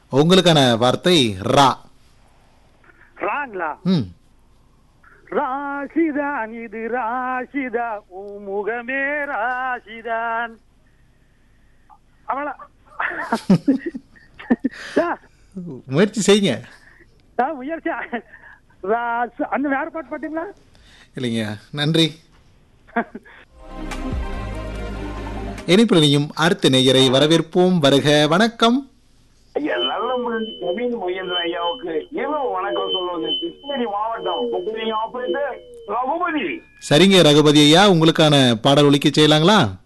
உங்களுக்கான வார்த்தை ரா ராங்களா ம் ராசிதான் இது ராசிதா உன் முகமே ராசிதான் அவளா முயற்சி செய்யுங்க முயற்சி ராசு அந்த வேற பாட்டு பாத்தீங்களா இல்லைங்க நன்றி இணைப்பில் இணையும் அடுத்த நேயரை வரவேற்போம் வருக வணக்கம் ஐயா நல்ல முறையில் கவின் முயன்ற ஐயாவுக்கு இரவு வணக்கம் சொல்வது கிருஷ்ணகிரி மாவட்டம் முப்பது ஆபரேட்டர் ரகுபதி சரிங்க ரகுபதி ஐயா உங்களுக்கான பாடல் ஒலிக்க செய்யலாங்களா